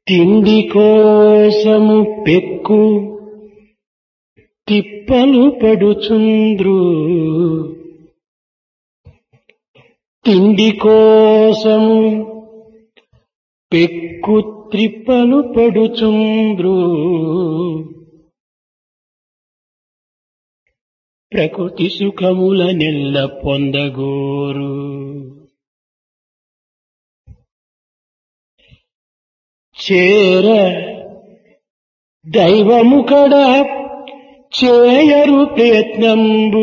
తిండి కోసము పెక్కు తిప్పలు పడుచుంద్రు తిండి కోసము పెక్కు త్రిప్పలు పడుచుంద్రు ప్రకృతి సుఖముల నెల్ల పొందగోరు చేర దైవము కడ చేయరు ప్రయత్నంబు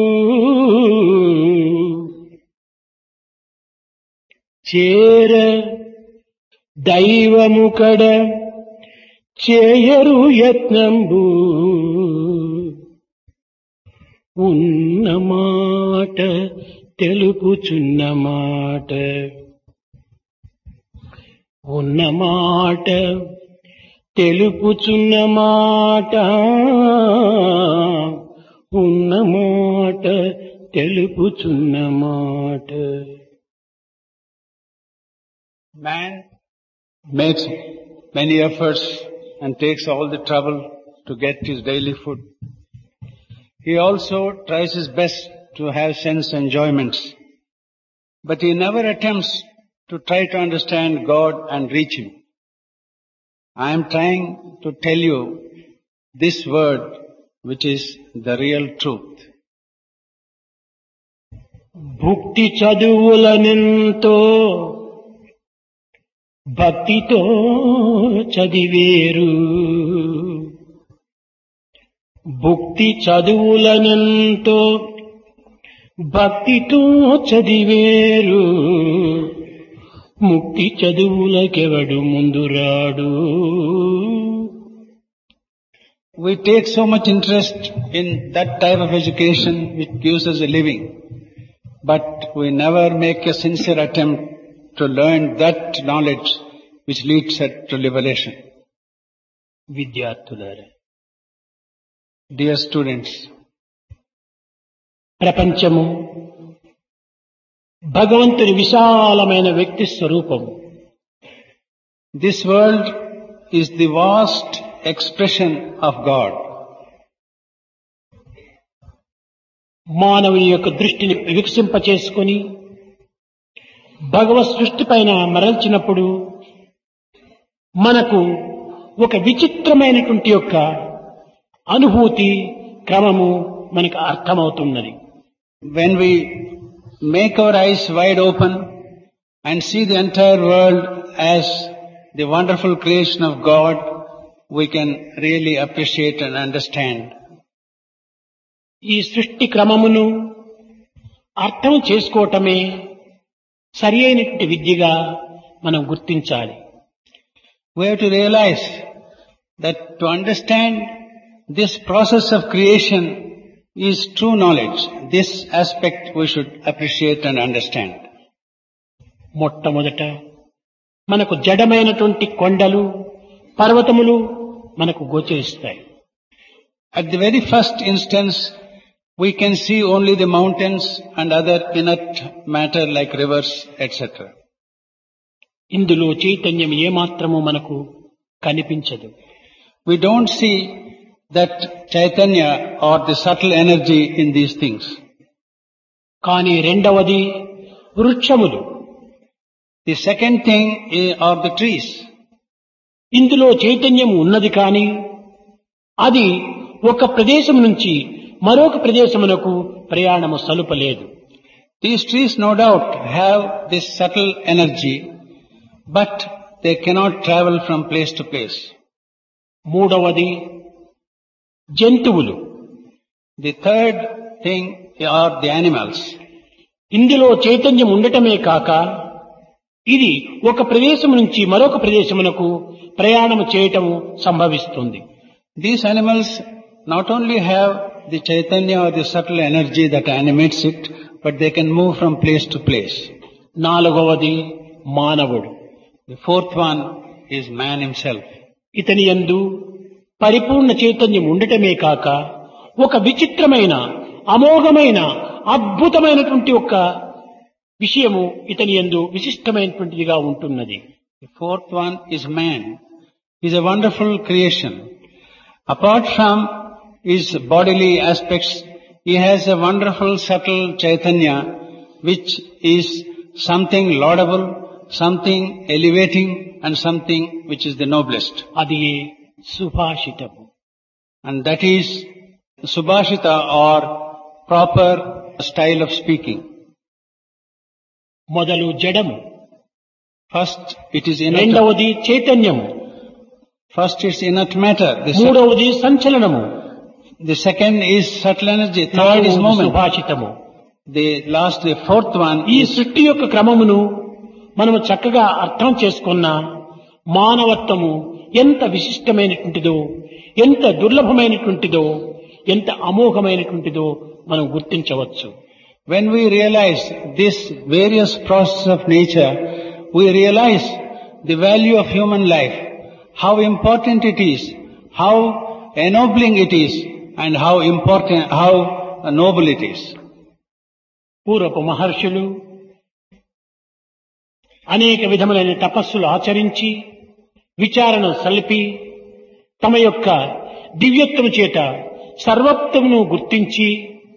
చేర దైవము కడ చేయరు యత్నంబు ఉన్న మాట తెలుపుచున్న మాట ఉన్న మాట తెలుపుచున్న మాట ఉన్న మాట తెలుపుచున్న మాట Man makes many efforts and takes all the trouble to get his daily food. He also tries his best to have sense enjoyments. But he never attempts to try to understand God and reach Him. I am trying to tell you this word which is the real truth. భుక్తి చదువులనెంతో భక్తితో చదివేరు భుక్తి చదువులనెంతో భక్తితో చదివేరు ముక్తి చదువులకెవడు ముందు రాడు We take so much interest in that type of education which gives us a living, but we never make a sincere attempt to learn that knowledge which leads us to liberation. విద్యార్థులారా Dear students, ప్రపంచము భగవంతుని విశాలమైన వ్యక్తి స్వరూపము this world is the vast expression of God. మానవుని యొక్క దృష్టిని వికసింపచేసుకొని భగవత్ సృష్టి పైన మరల్చినప్పుడు మనకు ఒక విచిత్రమైనటువంటి యొక్క అనుభూతి క్రమము మనకు అర్థమవుతున్నది When we make our eyes wide open and see the entire world as the wonderful creation of God, we can really appreciate and understand. ఈ సృష్టి క్రమమును అర్థం చేసుకోవటమే సరి అయినటువంటి విద్యగా మనం గుర్తించాలి We have to realize that to understand this process of creation is true knowledge. This aspect we should appreciate and understand. మొట్టమొదట మనకు జడమైనటువంటి కొండలు పర్వతములు మనకు గోచరిస్తాయి At the very first instance, we can see only the mountains and other inert matter like rivers, etc. ఇందులో చైతన్యం ఏమాత్రము మనకు కనిపించదు We don't see that Chaitanya or the subtle energy in these things. కానీ రెండవది వృక్షములు The second thing i- are the trees. ఇందులో చైతన్యం ఉన్నది కానీ అది ఒక ప్రదేశం నుంచి మరొక ప్రదేశమునకు ప్రయాణము సలుపలేదు These trees no doubt have this subtle energy, but they cannot travel from place to place. మూడవది జంతువులు The third thing are the animals. ఇందులో చైతన్యం ఉండటమే కాక ఇది ఒక ప్రదేశం నుంచి మరొక ప్రదేశమునకు ప్రయాణము చేయటము సంభవిస్తుంది These animals not only have the Chaitanya or the subtle energy that animates it, but they can move from place to place. నాలుగవది మానవుడు The fourth one is man himself. ఇతని యందు పరిపూర్ణ చైతన్యం ఉండటమే కాక ఒక విచిత్రమైన అమోఘమైన అద్భుతమైనటువంటి ఒక విషయము ఇతని యందు విశిష్టమైనటువంటిదిగా ఉంటున్నది The fourth one is man. is a wonderful creation. Apart from his bodily aspects, he has a wonderful subtle Chaitanya which is something laudable, something elevating and something which is the noblest. అది సుభాషితము And that is Subhashita or proper style of speaking. మొదలు జడము First it is inert, రెండవది చైతన్యము first it's inert matter, the, se- మూడవది సంచలనము the second is subtle energy, third is నాలుగవది movement. సుభాషితము The last, the fourth one ఈ is సృష్టి యొక్క క్రమమును మనము చక్కగా అర్థం చేసుకున్న మానవత్వము ఎంత విశిష్టమైనటువంటిదో ఎంత దుర్లభమైనటువంటిదో ఎంత అమోఘమైనటువంటిదో మనం గుర్తించవచ్చు when we realize this various process of nature, we realize the value of human life, how important it is, how ennobling it is, and how important, how noble it is. పూర్వపు మహర్షులు అనేక విధములైన తపస్సులు ఆచరించి విచారణ సలిపి తమ యొక్క దివ్యత్వము చేత సర్వత్వమును గుర్తించి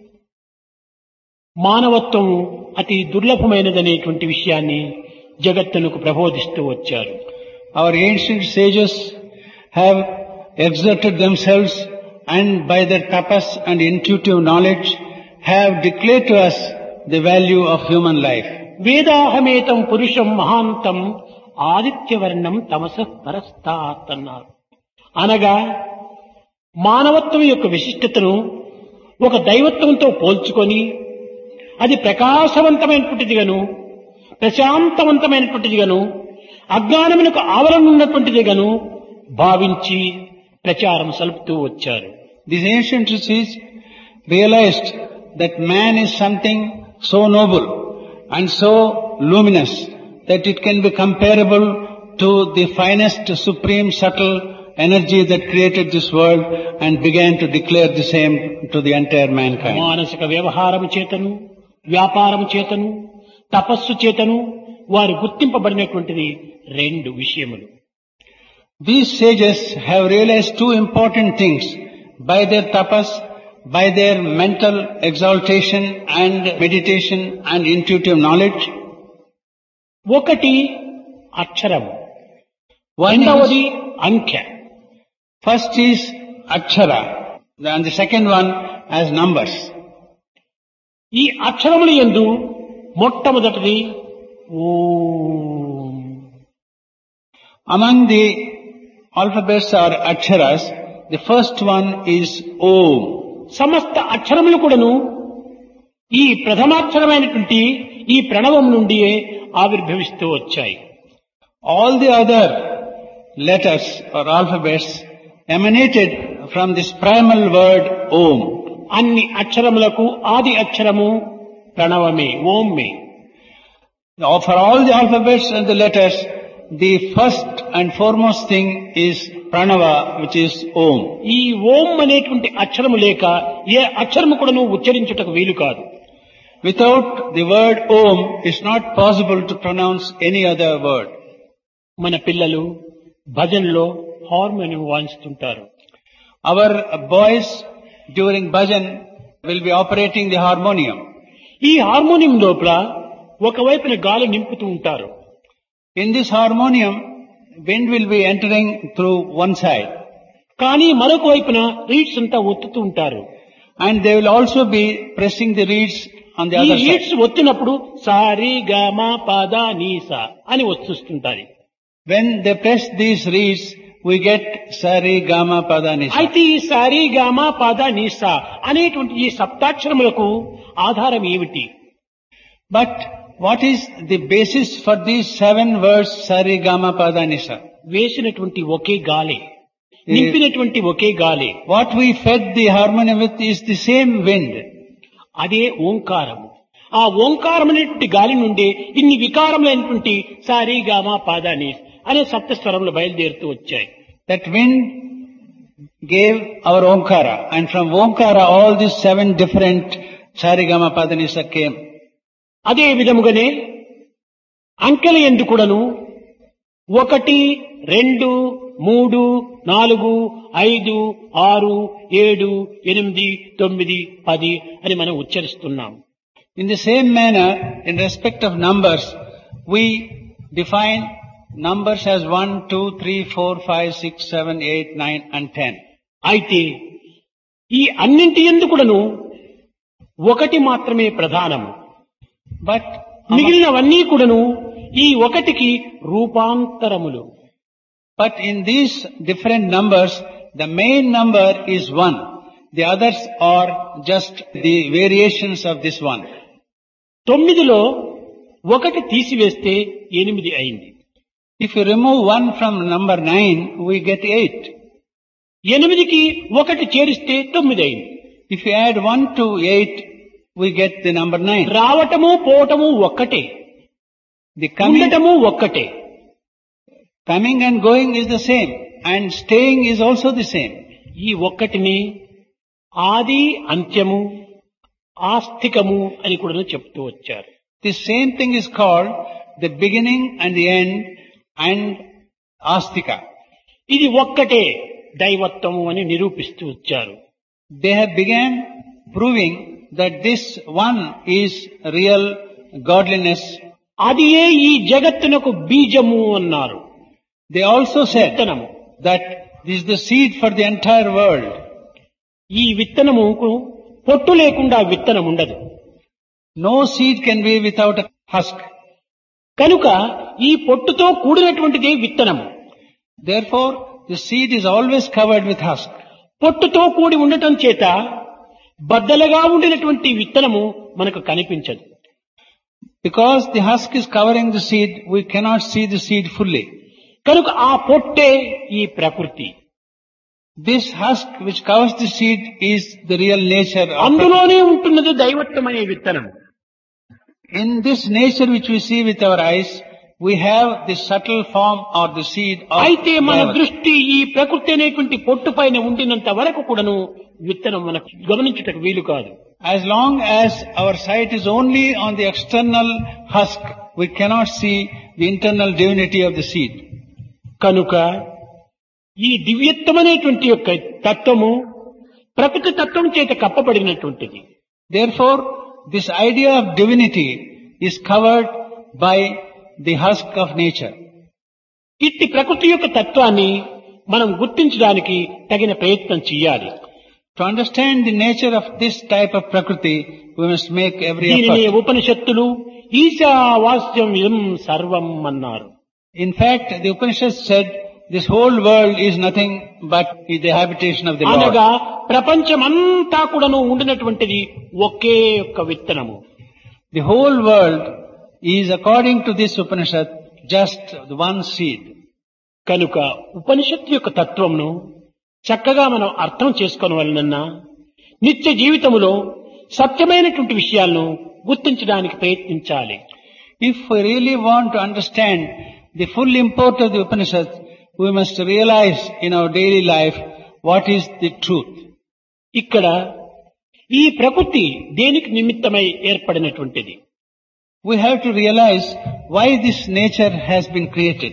మానవత్వము అతి దుర్లభమైనదనేటువంటి విషయాన్ని జగత్తునకు ప్రబోధిస్తూ వచ్చారు Our ancient sages have exerted themselves and by their tapas and intuitive knowledge have declared to us the value of human life. వేదాహమేతం పురుషం మహాంతం ఆదిత్యవర్ణం తమస పరస్తాత్ అన్నారు అనగా మానవత్వం యొక్క విశిష్టతను ఒక దైవత్వంతో పోల్చుకొని అది ప్రకాశవంతమైనటువంటిదిగాను ప్రశాంతవంతమైనటువంటిదిగాను అజ్ఞానమునకు ఆవరణ ఉన్నటువంటిదిగాను భావించి ప్రచారం సలుపుతూ వచ్చారు These ancient ritshis realized that man is something so noble and so luminous that it can be comparable to the finest supreme subtle energy that created this world and began to declare the same to the entire mankind. మానసిక వ్యవహారము చేతను వ్యాపారము చేతను తపస్సు చేతను వారు గుర్తింపబడినటువంటిది రెండు విషయములు These sages have realized two important things by their tapas, by their mental exaltation and meditation and intuitive knowledge. ఒకటి అక్షరము One రెండవది is, అంకె first is Akshara and the second one as numbers. ఈ అక్షరముల యందు మొట్టమొదటిది ఓం Among the alphabets or Aksharas, the first one is Om. సమస్త అక్షరములు కూడాను ఈ ప్రథమాక్షరమైనటువంటి ఈ ప్రణవం నుండియే ఆవిర్భవిస్తూ వచ్చాయి All the other letters or alphabets emanated from this primal word Om. అన్ని అక్షరములకు ఆది అక్షరము ప్రణవమే ఓంమే Now, for all the alphabets and the letters, the first and foremost thing is Pranava, which is Om. ఈ ఓం అనేటువంటి అక్షరము లేక ఏ అక్షరము కూడాను ఉచ్చరించుటకు వీలు కాదు Without the word Om, it's not possible to pronounce any other word. మన పిల్లలు భజనలో హార్మోనియం వాయిస్తుంటారు Our boys during bhajan will be operating the harmonium. ఈ హార్మోనియం లోపల ఒకవైపున గాలి నింపుతూ ఉంటారు In this harmonium, wind will be entering through one side కానీ మరొక వైపున రీడ్స్ అంతా ఒత్తుతూ ఉంటారు and they will also be pressing the reeds on the ఈ other side. రీడ్స్ ఒత్తినప్పుడు సారి గమ పద నీస అని వస్తుంటాయి When they press these reeds, we get Sari, Gama, Pada, Nisa. అయితే ఈ సారి గమ పద నీస అనేటువంటి ఈ సప్తాక్షరములకు ఆధారం ఏమిటి But what is the basis for these seven words Sari, Gama, Pada, Nisa? వేసినటువంటి ఒకే గాలి నింపినటువంటి ఒకే గాలి What we fed the harmonium with is the same wind. అదే ఓంకారము ఆ ఓంకారం అనేటువంటి గాలి నుండి ఇన్ని వికారములైనటువంటి సారి గామ పాదాని అనే సప్తస్వరములు బయలుదేరుతూ వచ్చాయి That wind gave our Omkara and from Omkara all these seven different Sari, Gama, Pada, Nisa came. అదే విధముగానే అంకెల ఎందు కూడాను ఒకటి రెండు మూడు నాలుగు ఐదు ఆరు ఏడు ఎనిమిది తొమ్మిది పది అని మనం ఉచ్చరిస్తున్నాం In the same manner, in respect of numbers, we define numbers as 1, 2, 3, 4, 5, 6, 7, 8, 9 and 10. అయితే ఈ అన్నింటి ఎందుకుడను ఒకటి మాత్రమే ప్రధానము But among- మిగిలినవన్నీ కూడాను ఈ ఒకటికి రూపాంతరములు But in these different numbers, the main number is one. The others are just the variations of this one. తొమ్మిదిలో ఒకటి తీసివేస్తే ఎనిమిది అయింది If you remove one from number nine, we get eight. ఎనిమిదికి ఒకటి చేరిస్తే తొమ్మిది అయింది If you add one to eight, we get the number nine. రావటము పోవటము ఒక్కటే The coming, ఉండటము ఒక్కటే coming and going is the same, and staying is also the same. ఈ ఒక్కటిని ఆది అంత్యము ఆస్తికము అని కూడా చెప్తూ వచ్చారు The same thing is called the beginning and the end and astika. ఇది ఒక్కటే దైవత్వము అని నిరూపిస్తూ వచ్చారు They have began proving that this one is real godliness. అది ఏ ఈ జగత్తునకు బీజము అన్నారు They also said విత్తనము that this is the seed for the entire world. ఈ విత్తనముకు పొట్టు లేకుండా విత్తనం ఉండదు No seed can be without a husk. కనుక ఈ పొట్టుతో కూడినటువంటిదే విత్తనము Therefore, the seed is always covered with husk. పొట్టుతో కూడి ఉండటం చేత బద్దలుగా ఉండినటువంటి విత్తనము మనకు కనిపించదు Because the husk is covering the seed, we cannot see the seed fully. కనుక ఆ పొట్టే ఈ ప్రకృతి This husk which covers the seed is the real nature of అందులోనే ఉంటున్నది దైవత్వం అనే విత్తనము In this nature which we see with our eyes, we have the subtle form or the seed of అయితే మన Daivat. దృష్టి ఈ ప్రకృతి అనేటువంటి పొట్టు పైన ఉండినంత వరకు కూడాను విత్తనం మనకు గమనించుటకు వీలు కాదు As long as our sight is only on the external husk, we cannot see the internal divinity of the seed. కనుక ఈ దివ్యత్వం అనేటువంటి యొక్క తత్వము ప్రకృతి తత్వం చేత కప్పబడినటువంటిది Therefore, this idea of divinity is covered by the husk of nature. ఇట్టి ప్రకృతి యొక్క తత్వాన్ని మనం గుర్తించడానికి తగిన ప్రయత్నం చేయాలి To understand the nature of this type of Prakriti, we must make every దీనిని effort. ఉపనిషత్తులు ఈశావాస్యం ఇదం సర్వం అన్నారు In fact, the Upanishad said, this whole world is nothing but the habitation of the అనగా Lord. ప్రపంచమంతా కూడాను ఉండినటువంటిది ఒకే యొక్క విత్తనము The whole world is according to this Upanishad just the one seed. కనుక ఉపనిషత్తు యొక్క తత్వంను చక్కగా మనం అర్థం చేసుకోవాలనన్నా నిత్య జీవితములో సత్యమైనటువంటి విషయాలను గుర్తించడానికి ప్రయత్నించాలి If we really want to understand the full import of the Upanishad, we must realize in our daily life what is the truth. ఇక్కడ ఈ ప్రకృతి దేనికి నిమిత్తమై ఏర్పడినటువంటిది We have to realize why this nature has been created.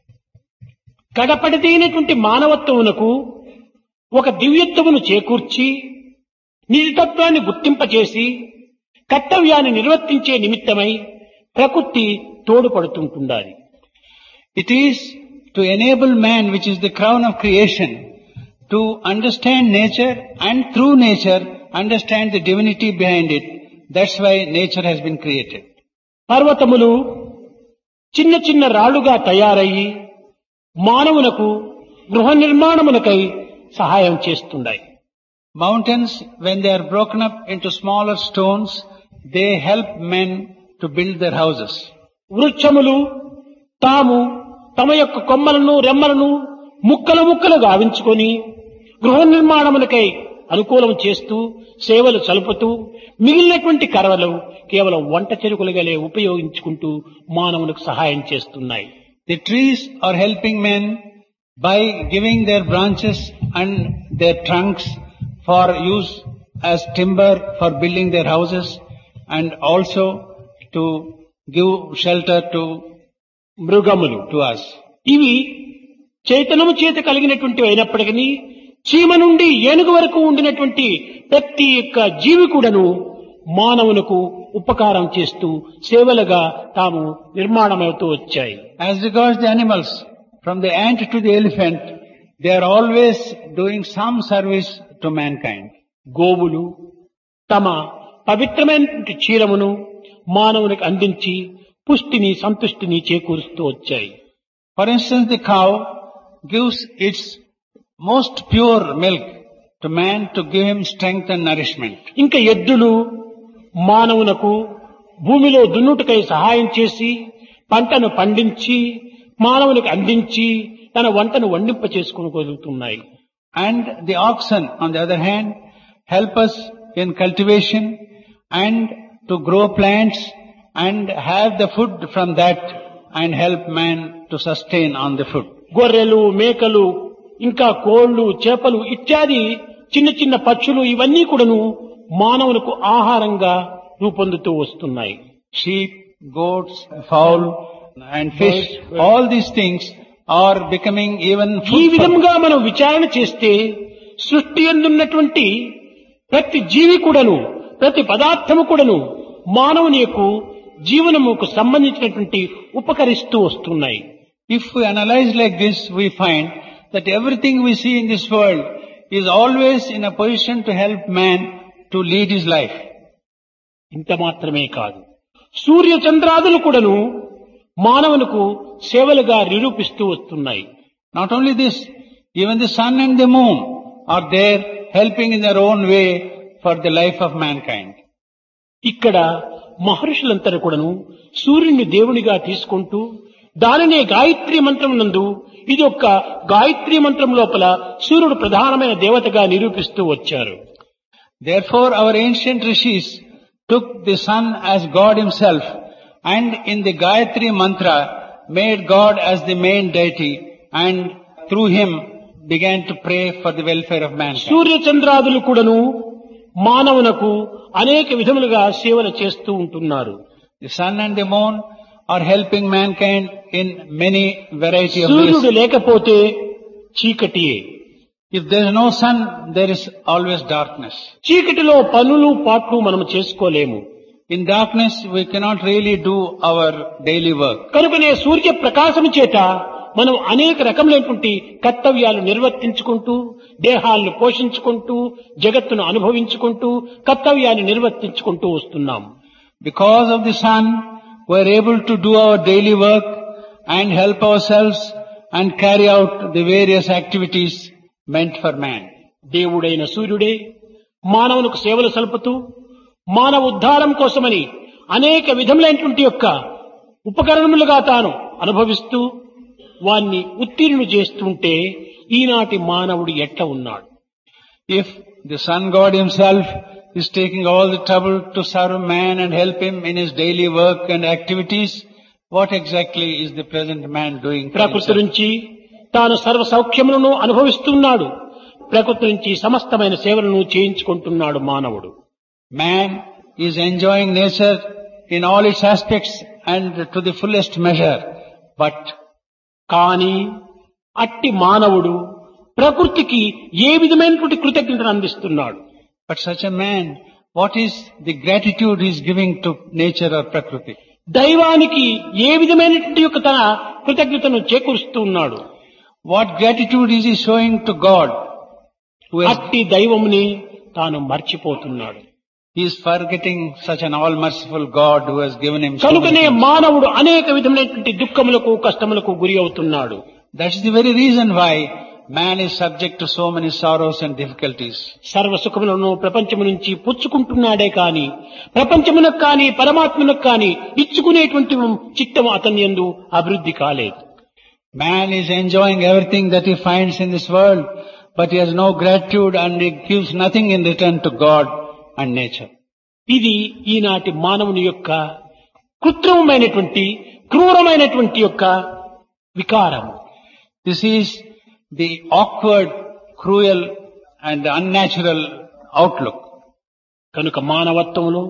కడపడితేనటువంటి మానవత్వమునకు ఒక దివ్యత్వమును చేకూర్చి నిజతత్వాన్ని గుర్తింపచేసి కర్తవ్యాన్ని నిర్వర్తించే నిమిత్తమై ప్రకృతి తోడుపడుతుంటుండాలి It is to enable man, which is the crown of creation, to understand nature and through nature understand the divinity behind it. That's why nature has been created. పర్వతములు చిన్న చిన్న రాళ్లుగా తయారయ్యి మానవులకు గృహ నిర్మాణములకై సహాయం చేస్తున్నాయి Mountains, when they are broken up into smaller stones, they help men to build their houses. వృక్షములు తాము తమ యొక్క కొమ్మలను రెమ్మలను ముక్కలు ముక్కలు గావించుకొని గృహ నిర్మాణములకై అనుకూలం చేస్తూ సేవలు సలుపుతూ మిగిలినటువంటి కరవలు కేవలం వంట చెరుకులుగానే ఉపయోగించుకుంటూ మానవులకు సహాయం చేస్తున్నాయి The trees are helping men by giving their branches and their trunks for use as timber for building their houses and also to give shelter to, మృగములు to us. ఇవి చైతన్యము చేత కలిగినటువంటి అయినప్పటికీ చీమ నుండి ఏనుగు వరకు ఉండినటువంటి ప్రతి యొక్క జీవి కూడాను మానవునకు ఉపకారం చేస్తూ సేవలుగా తాము నిర్మాణమవుతూ వచ్చాయి As regards the animals, from the ant to the elephant, they are always doing some service to mankind. గోవులు తమ పవిత్రమైనటువంటి క్షీరమును మానవునికి అందించి పుష్టిని సంతుష్టిని చేకూరుస్తూ వచ్చాయి For instance, the cow gives its most pure milk to man to give him strength and nourishment. ఇంకా ఎద్దులు మానవునకు భూమిలో దున్నుటకై సహాయం చేసి పంటను పండించి మానవునికి అందించి తన వంటను వండింప చేసుకోగలుగుతున్నాయి And the oxen, on the other hand, help us in cultivation and to grow plants and have the food from that and help man to sustain on the food. గొర్రెలు మేకలు ఇంకా కోళ్లు చేపలు ఇత్యాది చిన్న చిన్న పక్షులు ఇవన్నీ కూడాను మానవులకు ఆహారంగా రూపొందుతూ వస్తున్నాయి Sheep, goats, fowl and fish, all these things are becoming even ఈ food for విధంగా మనం విచారణ చేస్తే సృష్టి ఎందున్నటువంటి ప్రతి జీవి కూడాను ప్రతి పదార్థము కూడాను మానవుని యొక్క జీవనముకు సంబంధించినటువంటి ఉపకరిస్తూ వస్తున్నాయి If we analyze like this, we find that everything we see in this world is always in a position to help man to lead his life. ఇంత మాత్రమే కాదు సూర్య చంద్రాదులు కూడాను మానవునకు సేవలుగా నిరూపిస్తూ వస్తున్నాయి Not only this, even the sun and the moon are there helping in their own way for the life of mankind. ఇక్కడ మహర్షులంతా కూడాను సూర్యుని దేవునిగా తీసుకుంటూ దానినే గాయత్రి మంత్రం నందు ఇది ఒక గాయత్రి మంత్రం లోపల సూర్యుడు ప్రధానమైన దేవతగా నిరూపిస్తూ వచ్చారు Therefore our ancient rishis took the sun as God himself and in the Gayatri mantra made God as the main deity and through him began to pray for the welfare of mankind. సూర్య చంద్రాదులు కూడాను మానవునకు అనేక విధములుగా సేవలు చేస్తూ ఉంటున్నారు The sun and the moon are helping mankind in many variety of ways. సూర్యుడు లేకపోతే చీకటియే If there is no sun, there is always darkness. చీకటిలో పనులు పాట్లు మనం చేసుకోలేము In darkness, we cannot really do our daily work. కనుకనే సూర్య ప్రకాశం చేత మనం అనేక రకములైనటువంటి కర్తవ్యాలు నిర్వర్తించుకుంటూ దేహాలను పోషించుకుంటూ జగత్తును అనుభవించుకుంటూ కర్తవ్యాన్ని నిర్వర్తించుకుంటూ వస్తున్నాం Because of the sun, we are able to do our daily work and help ourselves and carry out the various activities meant for man. దేవుడైన సూర్యుడే మానవునికి సేవలు సలుపుతూ మానవ ఉద్ధారం కోసమని అనేక విధములైనటువంటి యొక్క ఉపకరణములుగా తాను అనుభవిస్తూ వాన్ని ఉత్తీర్ణులు చేస్తుంటే ఈనాటి మానవుడు ఎట్ల ఉన్నాడు If the sun god himself is taking all the trouble to serve man and help him in his daily work and activities, what exactly is the present man doing for ప్రకృతి himself? నుంచి తాను సర్వ సౌఖ్యములను అనుభవిస్తున్నాడు ప్రకృతి నుంచి సమస్తమైన సేవలను చేయించుకుంటున్నాడు మానవుడు Man is enjoying nature in all its aspects and to the fullest measure. But కానీ అట్టి మానవుడు ప్రకృతికి ఏ విధమైనటువంటి కృతజ్ఞతను అందిస్తున్నాడు But such a man, what is the gratitude he is giving to nature or Prakriti? దైవానికి ఏ విధమైనటువంటి యొక్క తన కృతజ్ఞతను చేకూరుస్తూ ఉన్నాడు What gratitude is he showing to God? Who has, అట్టి దైవముని తాను మర్చిపోతున్నాడు he is forgetting such an all-merciful God who has given him so కనుకనే many things. మానవుడు అనేక విధమైనటువంటి దుఃఖములకు కష్టములకు గురి అవుతున్నాడు That is the very reason why man is subject to so many sorrows and difficulties. సర్వ సుఖములను ప్రపంచము నుంచి పుచ్చుకుంటున్నాడే కాని ప్రపంచమునకు కాని పరమాత్మనకు కాని ఇచ్చుకునేటువంటి చిత్తం అతని యందు అభివృద్ధి కాలేదు Man is enjoying everything that he finds in this world, but he has no gratitude and he gives nothing in return to God and nature. ఇది ఈనాటి మానవుని యొక్క కృత్రిమమైనటువంటి క్రూరమైనటువంటి యొక్క వికారము This is the awkward, cruel and unnatural outlook. కనుక మానవత్వంలో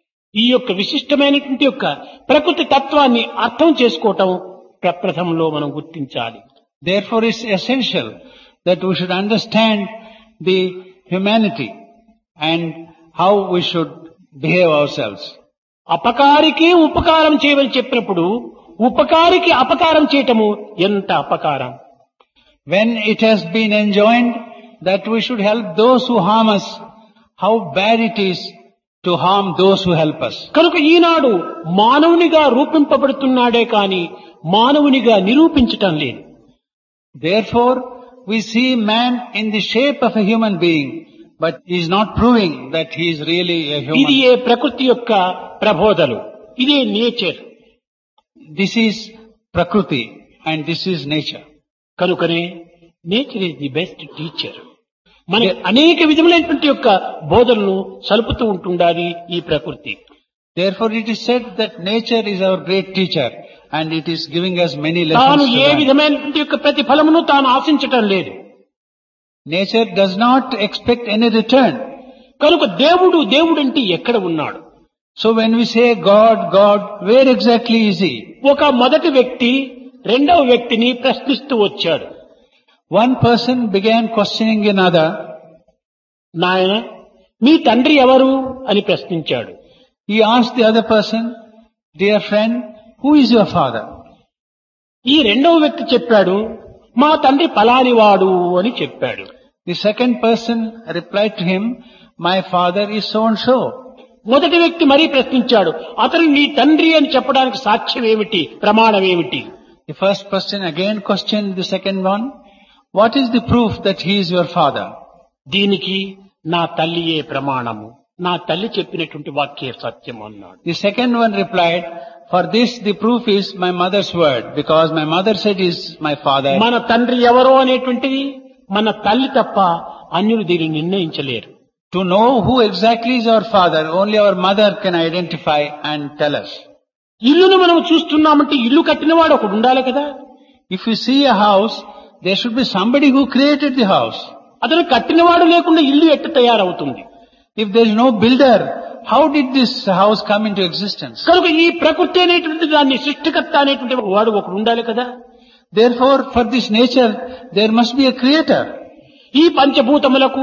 ఈ యొక్క విశిష్టమైనటువంటి యొక్క ప్రకృతి తత్వాన్ని అర్థం చేసుకోవటం ప్రప్రథంలో మనం గుర్తించాలి Therefore it's essential that we should understand the humanity and how we should behave ourselves. అపకారికి ఉపకారం చేయమని చెప్పినప్పుడు ఉపకారికి అపకారం చేయటము ఎంత అపకారం When it has been enjoined that we should help those who harm us, how bad it is to harm those who help us. కనుక ఈనాడు మానవునిగా రూపింపబడుతున్నాడే కాని మానవునిగా నిరూపించటం లేదు Therefore, we see man in the shape of a human being, but he is not proving that he is really a ఇది human. ఏ ప్రకృతి యొక్క ప్రబోధలు ఇదే nature This is Prakriti and this is nature. కనుకనే nature is the best teacher మనకి అనేక విధములైనటువంటి యొక్క బోధనలు సలుపుతూ ఉంటుండాలి ఈ ప్రకృతి Therefore, it is said that nature is our great teacher and it is giving us many తాను lessons. to A learn. విధమైనటువంటి యొక్క ప్రతిఫలమును తాను ఆశించటం లేదు Nature does not expect any return. కనుక దేవుడు దేవుడంటే ఎక్కడ ఉన్నాడు So when we say God, God, where exactly is He? ఒక మొదటి వ్యక్తి రెండవ వ్యక్తిని ప్రశ్నిస్తూ వచ్చాడు One person began questioning another. నాయన మీ తండ్రి ఎవరు అని ప్రశ్నించాడు He asked the other person, Dear friend, who is your father? ఈ రెండవ వ్యక్తి చెప్పాడు మా తండ్రి పలానివాడు అని చెప్పాడు The second person replied to him, My father is so and so. మొదటి వ్యక్తి మరీ ప్రశ్నించాడు అతను నీ తండ్రి అని చెప్పడానికి సాక్ష్యం ఏమిటి ప్రమాణం ఏమిటి The first person again questioned the second one, What is the proof that he is your father? దీనికి నా తల్లియే ప్రమాణము నా తల్లి చెప్పినటువంటి వాక్యే సత్యం అన్నాడు The second one replied, For this the proof is my mother's word, because my mother said he is my father. మన తండ్రి ఎవరో అనేటువంటిది మన తల్లి తప్ప అన్యులు దీన్ని నిర్ణయించలేరు To know who exactly is our father, only our mother can identify and tell us. ఇల్లును మనం చూస్తున్నామంటే ఇల్లు కట్టినవాడు ఒకడు ఉండాలి కదా If you see a house, there should be somebody who created the house. అతను కట్టినవాడు లేకుండా ఇల్లు ఎట్ట తయారవుతుంది If there is no builder, how did this house come into existence? కనుక ఈ ప్రకృతి అనేటువంటి దాన్ని సృష్టికర్త అనేటువంటి వాడు ఒకడు ఉండాలి కదా Therefore, for this nature, there must be a creator. ఈ పంచభూతములకు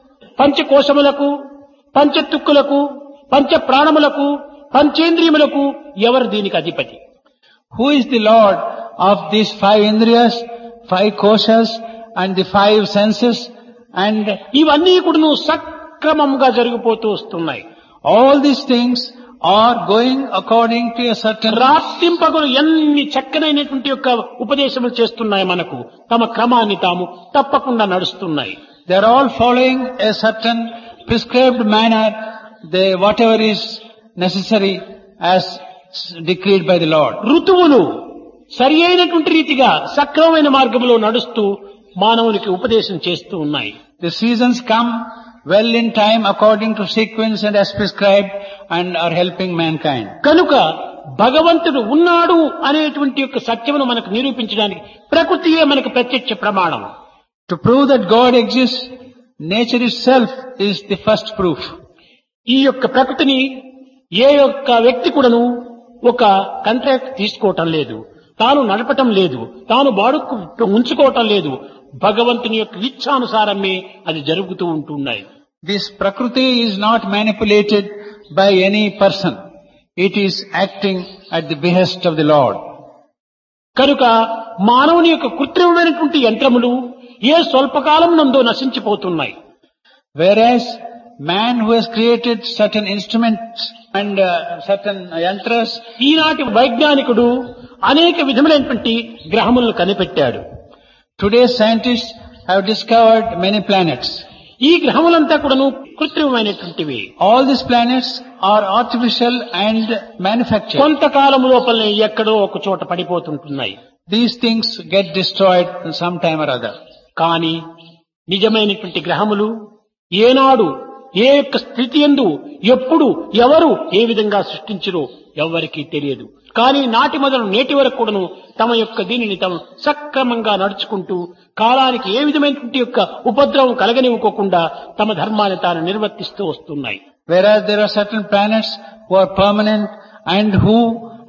పంచకోశములకు పంచతుక్కులకు పంచ ప్రాణములకు పంచేంద్రియములకు ఎవరు దీనికి అధిపతి Who is the Lord of these five indriyas, five koshas, and the five senses? And ఇవన్నీ కూడా సక్రమంగా జరిగిపోతూ వస్తున్నాయి all these things are going according to a certain రాత్రింపగలు ఎన్ని చక్కనైనటువంటి యొక్క ఉపదేశములు చేస్తున్నాయి మనకు తమ క్రమాన్ని తాము తప్పకుండా నడుస్తున్నాయి They are all following a certain prescribed manner, they, whatever is necessary as decreed by the Lord. ఋతువులు సరి అయినటువంటి రీతిగా సక్రమమైన మార్గంలో నడుస్తూ మానవునికి ఉపదేశం చేస్తూ ఉన్నాయి The seasons come well in time according to sequence and as prescribed and are helping mankind. కనుక భగవంతుడు ఉన్నాడు అనేటువంటి యొక్క సత్యమును మనకు నిరూపించడానికి ప్రకృతియే మనకు ప్రత్యక్ష ప్రమాణం To prove that God exists, nature itself is the first proof. ఈ యొక్క ప్రకృతిని ఏ యొక్క వ్యక్తి కూడాను ఒక కాంట్రాక్ట్ తీసుకోవటం లేదు తాను నడపటం లేదు తాను వాడుకు ఉంచుకోవటం లేదు భగవంతుని యొక్క ఇచ్ఛానుసారమే అది జరుగుతూ ఉంటున్నాయి This Prakriti is not manipulated by any person. It is acting at the behest of the Lord. కనుక మానవుని యొక్క కృత్రిమమైనటువంటి యంత్రములు ఏ స్వల్పకాలం నందో నశించిపోతున్నాయి Whereas man who has created certain instruments and uh, certain yantras, ఈనాటి వైజ్ఞానికుడు అనేక విధములైనటువంటి గ్రహములను కనిపెట్టాడు today's scientists have discovered many planets. ఈ గ్రహములంతా కూడాను కృత్రిమమైనటువంటివి All these planets are artificial and manufactured. కొంతకాలం లోపలనే ఎక్కడో ఒక చోట పడిపోతుంటున్నాయి These things get destroyed in some time or other. కానీ నిజమైనటువంటి గ్రహములు ఏనాడు ఏ యొక్క స్థితి ఎందు ఎప్పుడు ఎవరు ఏ విధంగా సృష్టించరో ఎవ్వరికీ తెలియదు కానీ నాటి మొదలు నేటి వరకు కూడాను తమ యొక్క దీనిని తమ సక్రమంగా నడుచుకుంటూ కాలానికి ఏ విధమైనటువంటి యొక్క ఉపద్రవం కలగనివ్వకోకుండా తమ ధర్మాన్ని తాను నిర్వర్తిస్తూ వస్తున్నాయి Whereas there are certain planets who are permanent and who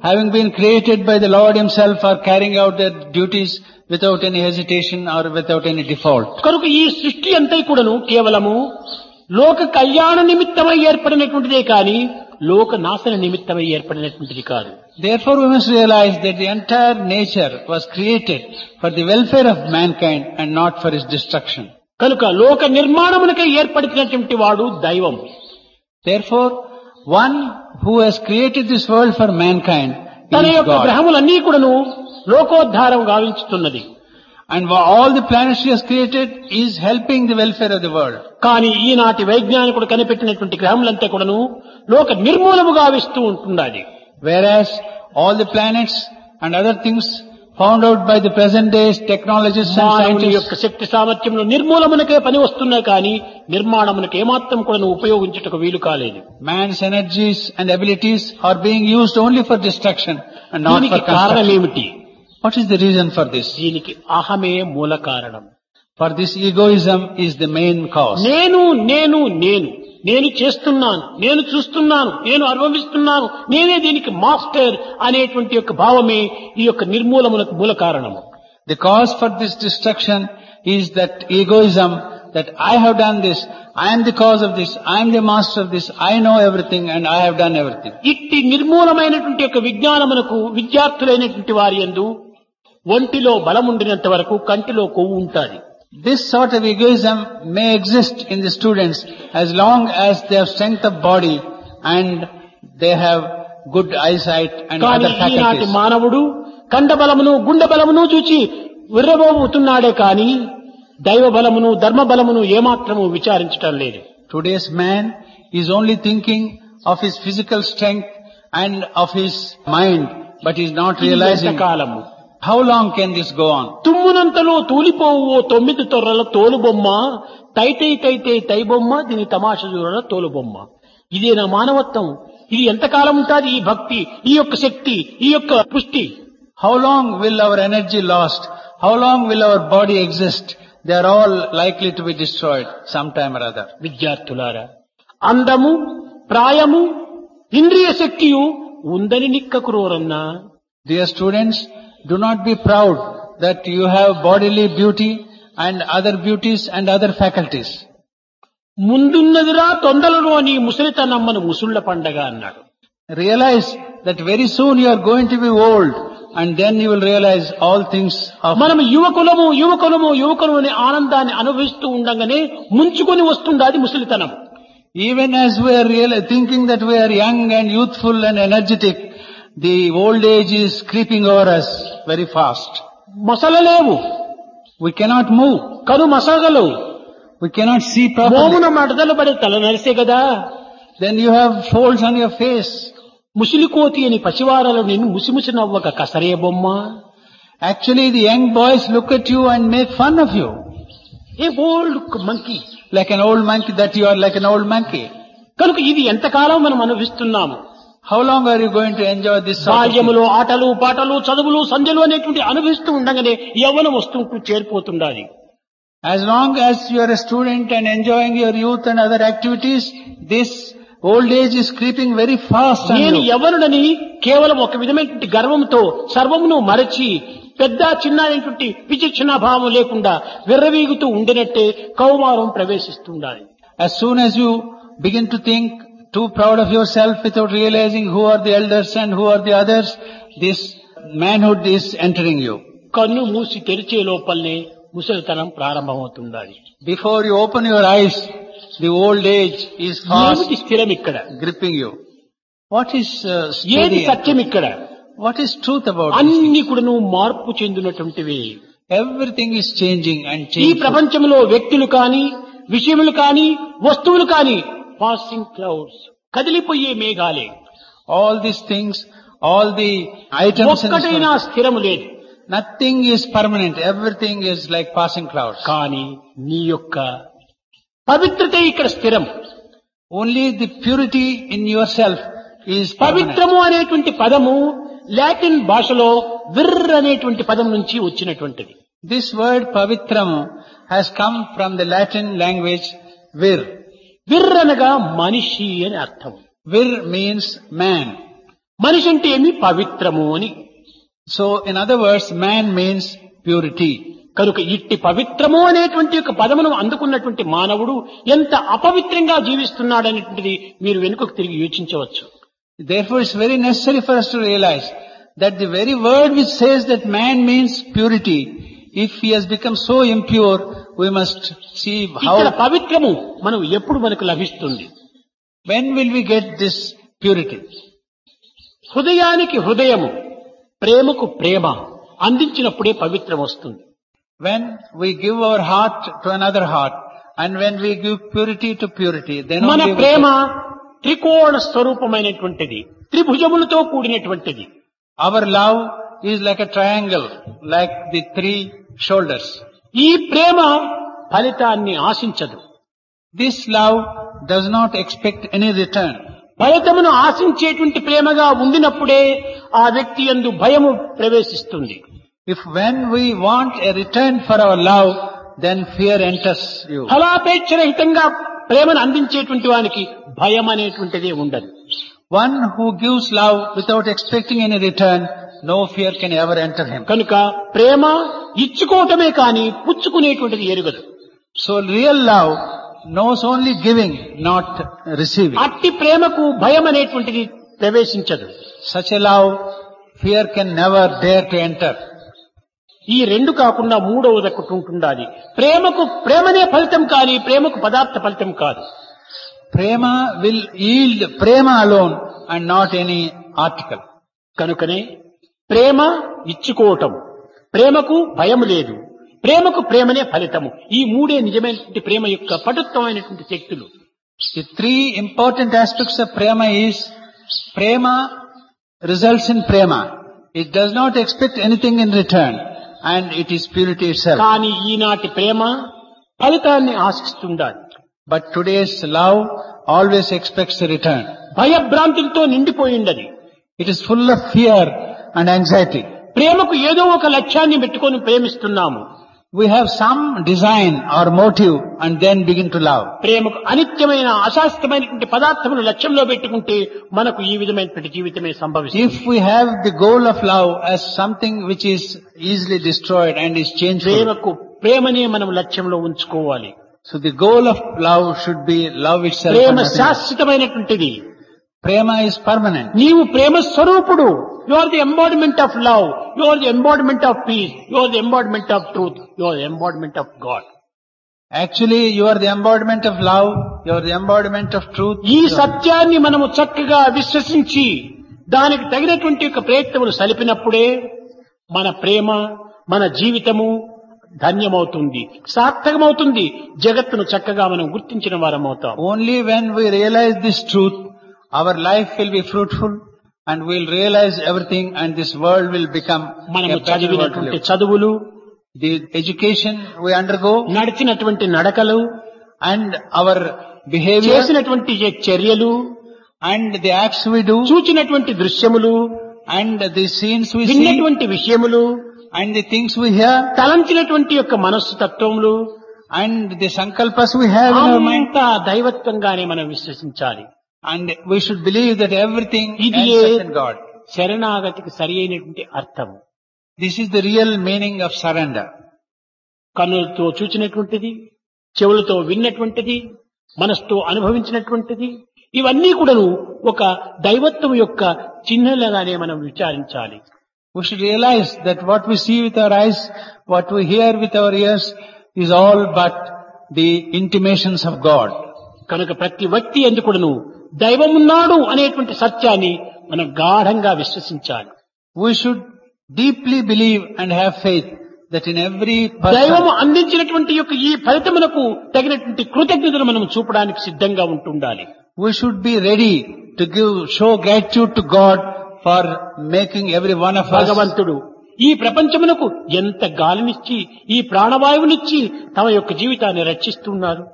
having been created by the Lord himself are carrying out their duties without any hesitation or without any default. కనుక ఈ సృష్టి అంతా కూడాను కేవలము లోక కళ్యాణ నిమిత్తమై ఏర్పడినటువంటిదే కానీ లోక నాశన నిమిత్తమై ఏర్పడినటువంటిది కాదు Therefore we must realize that the entire nature was created for the welfare of mankind and not for its destruction. కనుక లోక నిర్మాణమునకై ఏర్పడినటువంటి వాడు దైవం Therefore, one who has created this world for mankind తన is యొక్క God. గ్రహములన్నీ కూడాను లోకోద్ధారం గావించుతున్నది And wha- all the planets he has created is helping the welfare of the world. కానీ ఈనాటి వైజ్ఞానికుడు కనిపెట్టినటువంటి గ్రహములంతా కూడాను లోక నిర్మూలము గావిస్తూ ఉంటున్నది Whereas all the planets and other things found out by the present days technologists and మానవుని scientists యొక్క శక్తి సామర్థ్యంలో నిర్మూలమునకే పని వస్తున్నాయి కానీ నిర్మాణమునకు ఏమాత్రం కూడా ఉపయోగించుటకు వీలు కాలేదు Man's energies and abilities are being used only for destruction and not దీనికి for కారణం construction. ఏమిటి What is the reason for this? దీనికి అహమే మూల కారణం For this egoism is the main cause. నేను నేను నేను నేను చేస్తున్నాను నేను చూస్తున్నాను నేను అనుభవిస్తున్నాను నేనే దీనికి మాస్టర్ అనేటువంటి యొక్క భావమే ఈ యొక్క నిర్మూలమునకు మూల కారణము The cause for this destruction is that egoism that I have done this, I am the cause of this, I am the master of this, I know everything and I have done everything. ఇట్టి నిర్మూలమైనటువంటి యొక్క విజ్ఞానమునకు విద్యార్థులైనటువంటి వారి యందు ఒంటిలో బలముండినంత వరకు కంటిలో కొవ్వు ఉంటుంది This sort of egoism may exist in the students as long as they have strength of body and they have good eyesight and కానీ other ఈనాటి faculties. మానవుడు కండ బలమును గుండె బలమును చూచి విర్రబోతున్నాడే కాని దైవ బలమును ధర్మ బలమును ఏమాత్రము విచారించటం లేదు Today's man is only thinking of his physical strength and of his mind, but is not realizing కాలము how long can this go on. తుమ్మునంతలో తూలిపోవు ఓ తొమ్మిది తొర్రల తోలుబొమ్మ తైతై తైతై తై బొమ్మ దీని తమాష చూడల తోలుబొమ్మ ఇదే నా మానవత్వం ఇది ఎంతకాలం ఉంటుంది ఈ భక్తి ఈ యొక్క శక్తి ఈ యొక్క పుష్టి How long will our energy lost? How long will our body exist? They are all likely to be destroyed sometime or other. విద్యార్థులారా అందము ప్రాయము ఇంద్రియ శక్తియు ఉందని నిక్కకురోరన్నా Dear students, do not be proud that you have bodily beauty and other beauties and other faculties. ముందున్నదిరా తొందరలో నీ ముసలితనమ్మను ముసుళ్ల పండగ అన్నాడు Realize that very soon you are going to be old and then you will realize all things of మనం యువకులము యువకులము యువకులు అనే ఆనందాన్ని అనుభవిస్తూ ఉండగానే ముంచుకొని వస్తుండాది ముసలితనం even as we are real, thinking that we are young and youthful and energetic, the old age is creeping over us very fast. మసలలేవు We cannot move. కను మసగలు We cannot see properly. మోమున మడతలు పడి తల నరిసే కదా Then you have folds on your face. ముసిలికోతి అని పసివారలు నిన్ను ముసిముసి నవ్వక కసరే బొమ్మ Actually, the young boys look at you and make fun of you. A old monkey Like an old monkey, that you are like an old monkey. కనుక ఇది ఎంతకాలం మనం అనుభవిస్తున్నాము How long are you going to enjoy this sort of thing? బాల్యములో ఆటలు పాటలు చదువులు సంధ్యలు అనేటువంటి అనుభవిస్తూ ఉండగానే యవ్వనం వస్తూ చేరిపోతుండాలి As long as you are a student and enjoying your youth and other activities, this old age is creeping very fast on నేను you. ఎవరునని కేవలం ఒక విధమైనటువంటి గర్వంతో సర్వమును మరచి పెద్ద చిన్న అనేటువంటి విచక్షణ భావం లేకుండా విర్రవీగుతూ ఉండినట్టే కౌమారం ప్రవేశిస్తుండాలి As soon as you begin to think too proud of yourself without realizing who are the elders and who are the others, this manhood is entering you. కన్ను మూసి తెరిచే లోపలనే ముసలితనం ప్రారంభమవుతుండాలి Before you open your eyes, the old age is ఏమిటి fast స్థిరం ఇక్కడ gripping you. What is uh, ఏది steady? సత్యం ఇక్కడ What is truth about this? అన్ని కూడాను మార్పు చెందినటువంటివి Everything is changing and ఈ changing. ప్రపంచంలో వ్యక్తులు కాని విషయములు కాని వస్తువులు కాని పాసింగ్ క్లౌడ్స్ కదిలిపోయే మేఘాలే All these things, all the items in this ఒక్కటైనా world, స్థిరము లేదు nothing is permanent. Everything is like passing clouds. కానీ నీ యొక్క పవిత్రత ఇక్కడ స్థిరం Only the purity in yourself is permanent. పవిత్రము అనేటువంటి పదము లాటిన్ భాషలో విర్ర్ అనేటువంటి పదం నుంచి వచ్చినటువంటిది This word pavitram has come from the Latin language vir. విర్ర్ అనగా మనిషి అని అర్థం Vir means man. మనిషి అంటే ఏమి పవిత్రము అని So, in other words, man means purity. కనుక ఇట్టి పవిత్రము అనేటువంటి యొక్క పదమును అందుకున్నటువంటి మానవుడు ఎంత అపవిత్రంగా జీవిస్తున్నాడనేటువంటిది మీరు వెనుకకు తిరిగి యోచించవచ్చు Therefore, it's very necessary for us to realize that the very word which says that man means purity, if he has become so impure, we must see ఇక్కడ how, పవిత్రము మనం ఎప్పుడు మనకు లభిస్తుంది when will we get this purity? హృదయానికి హృదయము ప్రేమకు ప్రేమ అందించినప్పుడే పవిత్రం వస్తుంది When we give our heart to another heart, and when we give purity to purity, then మన only we Prema get- త్రికోణ స్వరూపమైనటువంటిది త్రిభుజములతో కూడినటువంటిది our love is like a triangle, like the three shoulders. ఈ ప్రేమ ఫలితాన్ని ఆశించదు This love does not expect any return. ఫలితమును ఆశించేటువంటి ప్రేమగా ఉండినప్పుడే ఆ వ్యక్తి యందు భయము ప్రవేశిస్తుంది If when we want a return for our love, then fear enters you. ఫలాపేక్ష రహితంగా ప్రేమను అందించేటువంటి వానికి భయం అనేటువంటిదే ఉండదు One who gives love without expecting any return, no fear can ever enter him. కనుక ప్రేమ ఇచ్చుకోవటమే కాని పుచ్చుకునేటువంటిది ఎరుగదు So real love knows only giving, not receiving. అట్టి ప్రేమకు భయం అనేటువంటిది ప్రవేశించదు Such a love, fear can never dare to enter. ఈ రెండు కాకుండా మూడవది ఒకటి ఉంటుండాలి ప్రేమకు ప్రేమనే ఫలితం కానీ ప్రేమకు పదార్థ ఫలితం కాదు Prema will yield prema alone and not any article. కనుకనే ప్రేమ ఇచ్చుకోవటం ప్రేమకు భయం లేదు ప్రేమకు ప్రేమనే ఫలితము ఈ మూడే నిజమైనటువంటి ప్రేమ యొక్క పటుత్వమైనటువంటి శక్తులు The three important aspects of prema is prema results in prema. It does not expect anything in return and it is purity itself. కానీ ఈనాటి ప్రేమ ఫలితాన్ని ఆశిస్తుండాలి But today's love always expects a return. భయభ్రాంతులతో నిండిపోయిండది It is full of fear and anxiety. ప్రేమకు ఏదో ఒక లక్ష్యాన్ని పెట్టుకొని ప్రేమిస్తున్నాము We have some design or motive and then begin to love. ప్రేమకు అనిత్యమైన అశాస్త్రమైనటువంటి పదార్థములు లక్ష్యంలో పెట్టుకుంటే మనకు ఈ విధమైనటువంటి జీవితమే సంభవిస్తుంది If we have the goal of love as something which is easily destroyed and is changeful, ప్రేమకు ప్రేమనే మనం లక్ష్యంలో ఉంచుకోవాలి so the goal of love should be love itself. and Prema nothing else. శాశ్వతమైనటువంటిది Prema is permanent. నీవు ప్రేమ స్వరూపుడు you are the embodiment of love you are the embodiment of peace you are the embodiment of truth you are the embodiment of God Actually, you are the embodiment of love, you are the embodiment of truth. ఈ you are- సత్యాన్ని మనము చక్కగా విశ్వసించి దానికి తగినటువంటి యొక్క ప్రయత్నములు సలిపినప్పుడే మన ప్రేమ మన జీవితము ధన్యమవుతుంది సార్థకమవుతుంది జగత్తును చక్కగా మనం గుర్తించిన వారం అవుతాం Only when we realize this truth, our life will be fruitful and we'll realize everything and this world will become మనము a better world to చదివినటువంటి live. చదువులు The education we undergo నడిచినటువంటి నడకలు and our behavior చేసినటువంటి చర్యలు and the acts we do చూచినటువంటి దృశ్యములు and the scenes we see విన్నటువంటి విషయములు and the things we hear తలంచినటువంటి యొక్క మనస్సు తత్వములు and the sankalpas we have in our mind అంతా దైవత్వంగానే మనం విశ్వసించాలి and we should believe that everything ఇది ends up in God. శరణాగతికి సరి అయినటువంటి అర్థము This is the real meaning of surrender. కన్నులతో చూచినటువంటిది చెవులతో విన్నటువంటిది మనసుతో అనుభవించినటువంటిది ఇవన్నీ కూడాను ఒక దైవత్వం యొక్క చిహ్నలుగానే మనం విచారించాలి We should realize that what we see with our eyes, what we hear with our ears is all but the intimations of God. కనుక ప్రతి వ్యక్తి ఎందుకును దైవమున్నాడు అనేటువంటి సత్యాన్ని మనం గాఢంగా విశ్వసించాలి We should deeply believe and have faith that in every దైవము person అందించినటువంటి యొక్క ఈ ఫలితమునకు తగినటువంటి కృతజ్ఞతలు మనం చూపడానికి సిద్ధంగా ఉంటుండాలి we should be ready to give, show gratitude to God for making every one of us. భగవంతుడు ఈ ప్రపంచమునకు ఎంత గాలినిచ్చి ఈ ప్రాణవాయువునిచ్చి తమ యొక్క జీవితాన్ని రక్షిస్తున్నారు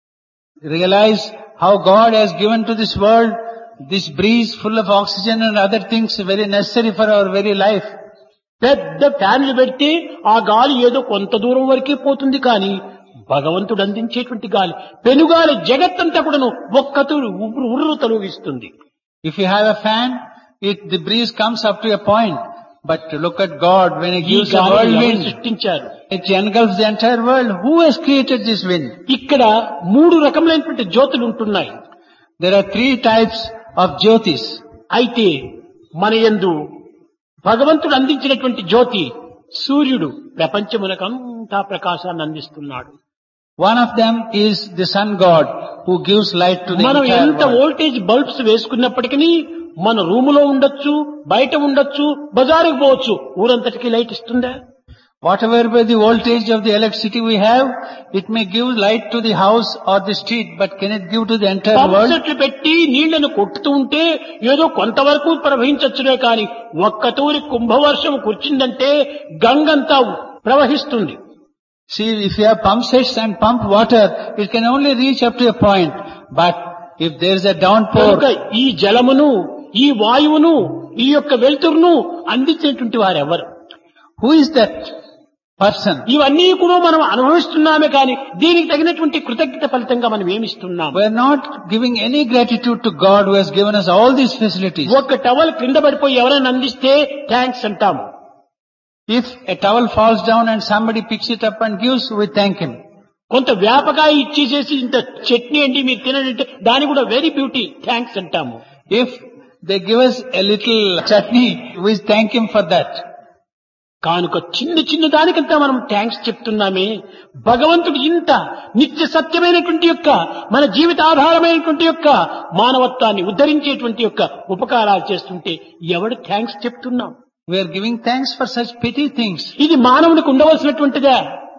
Realize how God has given to this world this breeze full of oxygen and other things very necessary for our very life. పెద్ద ఫ్యాన్లు పెడితే ఆ గాలి ఏదో కొంత దూరం వరకే పోతుంది కానీ భగవంతుడు అందించేటువంటి గాలి పెనుగాలి జగత్తంతా కూడాను ఒక్కతూరు ఉర్రు ఉర్రు తొలగిస్తుంది If you have a fan, it, the breeze comes up to a point. But look at God when He ఈ gives a గాలిని ఎవరు whirlwind. సృష్టించారు It engulfs the entire world. Who has created this wind? ఇక్కడ మూడు రకములైనటువంటి జ్యోతులు ఉంటున్నాయి There are three types of jyotis. అయితే మన యందు భగవంతుడు అందించినటువంటి జ్యోతి సూర్యుడు ప్రపంచమునకంతా ప్రకాశాన్ని అందిస్తున్నాడు One of them is the sun god who gives light to the మనం entire ఎంత world. వోల్టేజ్ బల్బ్స్ వేసుకున్నప్పటికీ మన రూములో ఉండొచ్చు బయట ఉండొచ్చు బజారుకు పోవచ్చు ఊరంతటికి లైట్ ఇస్తుందా Whatever be the voltage of the electricity we have, it may give light to the house or the street, but can it give to the entire pump world? సెట్లు పెట్టి నీళ్లను కొట్టుతూ ఉంటే ఏదో కొంతవరకు ప్రవహించచ్చునే కాని ఒక్కతూరి కుంభవర్షం కూర్చుందంటే గంగంతా ప్రవహిస్తుంది See, if you have pump sets and pump water, it can only reach up to a point. But if there is a కనుక downpour, ఈ జలమును ఈ వాయువును ఈ యొక్క వెలుతురును అందించినటువంటి వారెవరు who is that person? ఇవన్నీ కూడా మనం అనుభవిస్తున్నామే కానీ దీనికి తగినటువంటి కృతజ్ఞత ఫలితంగా మనం ఏమిస్తున్నాం We are not giving any gratitude to God who has given us all these facilities. ఒక టవల్ క్రింద పడిపోయి ఎవరైనా అందిస్తే థ్యాంక్స్ అంటాము If a towel falls down and somebody picks it up and gives, we thank him. కొంత వ్యాపకాయ ఇచ్చేసేసి ఇంత చట్నీ అండి మీరు తినండి అంటే దాని కూడా వెరీ బ్యూటీ థ్యాంక్స్ అంటాము If they give us a little chutney, we thank him for that. కానుక చిన్న చిన్న దానికంతా మనం థ్యాంక్స్ చెప్తున్నామే భగవంతుడు ఇంత నిత్య సత్యమైనటువంటి యొక్క మన జీవిత ఆధారమైనటువంటి యొక్క మానవత్వాన్ని ఉద్ధరించేటువంటి యొక్క ఉపకారాలు చేస్తుంటే ఎవడు థ్యాంక్స్ చెప్తున్నాం We are giving thanks for such petty things. ఇది మానవునికి ఉండవలసినటువంటిదా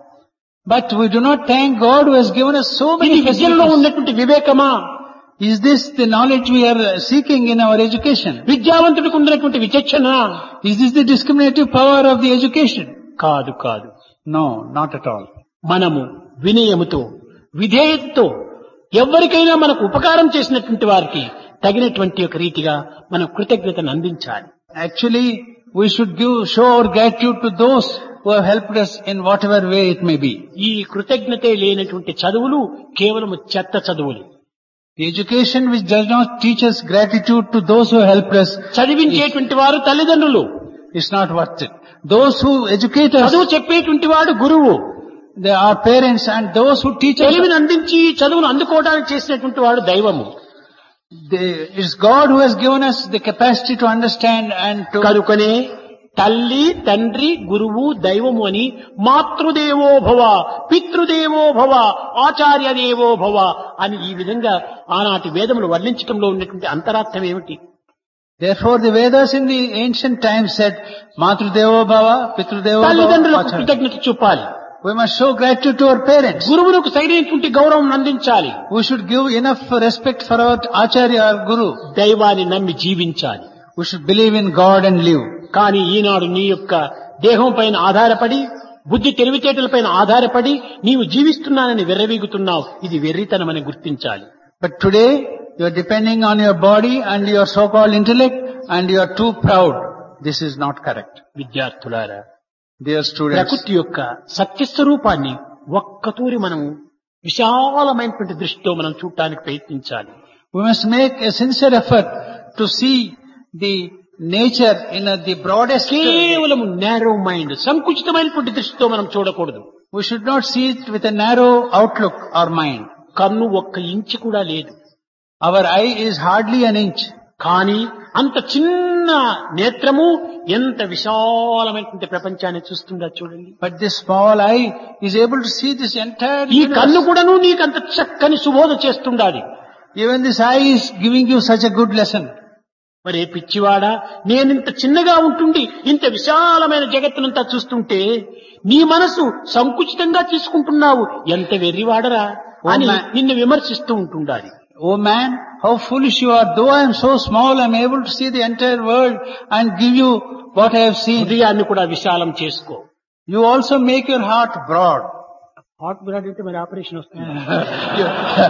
But we do not thank God who has given us so ఇది many విద్యలో facilities. ఉన్నటువంటి వివేకమా Is this the knowledge we are seeking in our education? విద్యావంతుడికి ఉన్నటువంటి విచక్షణ Is this the discriminative power of the education? కాదు కాదు No, not at all. మనము వినయముతో విధేయతతో ఎవరికైనా మనకు ఉపకారం చేసినటువంటి వారికి తగినటువంటి ఒక రీతిగా మనం కృతజ్ఞతను అందించాలి Actually, we should give, show our gratitude to those who have helped us in whatever way it may be. ఈ కృతజ్ఞతే లేనటువంటి చదువులు కేవలం చెత్త చదువులు The education which does not teach us gratitude to those who helped us చదివించేటువంటి వారు తల్లిదండ్రులు is not worth it. Those who educate us, చదువు చెప్పేటువంటి వాడు గురువు they are parents and those who teach us, తెలివిని అందించి ఈ చదువును అందుకోవడానికి చేసినటువంటి వాడు దైవము they, it's God who has given us the capacity to understand and to కనుకనే తల్లి తండ్రి గురువు దైవము అని మాతృదేవో భవ పితృదేవో భవ ఆచార్య దేవో భవ అని ఈ విధంగా ఆనాటి వేదములు వర్ణించడంలో ఉన్నటువంటి అంతరార్థం ఏమిటి Therefore, the Vedas in the ancient times said, Matrudevo Bhava, Pitrudevo తల్లిదండ్రులకు Bhava. Acharya." కృతజ్ఞత చూపాలి We must show gratitude to our parents. గురువులకు సరైనటువంటి గౌరవం అందించాలి We should give enough respect for our Acharya, our Guru. దైవాన్ని నమ్మి జీవించాలి We should believe in God and live. కానీ ఈనాడు నీ యొక్క దేహం పైన ఆధారపడి బుద్ధి తెలివితేటలపైన ఆధారపడి నీవు జీవిస్తున్నానని వెర్రవీగుతున్నావు ఇది వెర్రితనమని గుర్తించాలి But today, you are depending on your body and your so-called intellect and you are too proud. This is not correct. విద్యార్థులారా Dear students, ప్రకృతి యొక్క సత్యస్వరూపాన్ని ఒక్కతూరి మనం విశాలమైనటువంటి దృష్టితో మనం చూడటానికి ప్రయత్నించాలి we must make a sincere effort to see the nature in a, the broadest కేవలం నేరో మైండ్ సంకుచితమైనటువంటి దృష్టితో మనం చూడకూడదు We should not see it with a narrow outlook or mind. కన్ను ఒక్క ఇంచు కూడా లేదు Our eye is hardly an inch. కానీ అంత చిన్న నేత్రము ఎంత విశాలమైనటువంటి ప్రపంచాన్ని చూస్తుందా చూడండి But this small eye is able to see this entire ఈ కన్ను universe. కూడాను నీకంత చక్కని సుబోధ చేస్తుండాలి Even this eye is giving you such a good lesson. మరి పిచ్చివాడా నేనింత చిన్నగా ఉంటుండి ఇంత విశాలమైన జగత్తునంతా చూస్తుంటే నీ మనసు సంకుచితంగా తీసుకుంటున్నావు ఎంత వెర్రివాడరా అని ఓ మా- నిన్ను విమర్శిస్తూ ఉంటుండాలి Oh man, how foolish you are. Though I am so small, I am able to see the entire world and give you what I have seen. హృదయాన్ని కూడా విశాలం చేసుకో You also make your heart broad. Heart broad అయితే మరి operation వస్తుంది You,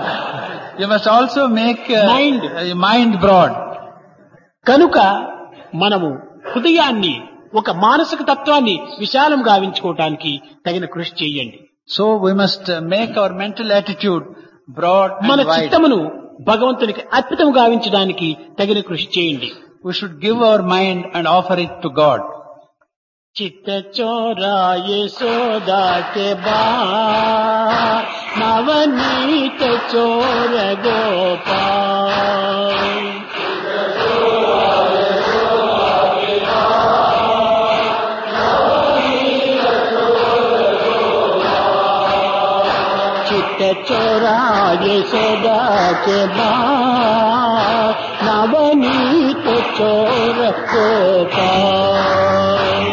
you must also make uh, Mind. uh, your mind broad. కనుక మనము హృదయాన్ని ఒక మానసిక తత్వాన్ని విశాలం గావించుకోవటానికి తగిన కృషి చేయండి So we must uh, make our mental attitude broad మన and wide. చిత్తమును భగవంతునికి అర్పితం గావించడానికి తగిన కృషి చేయండి we should give our mind and offer it to God. चित्त चोरा यशोदा के बार नवनीत चोर गोपाल चित्त चोरा यशोदा के बार नवनीत चोर गोपाल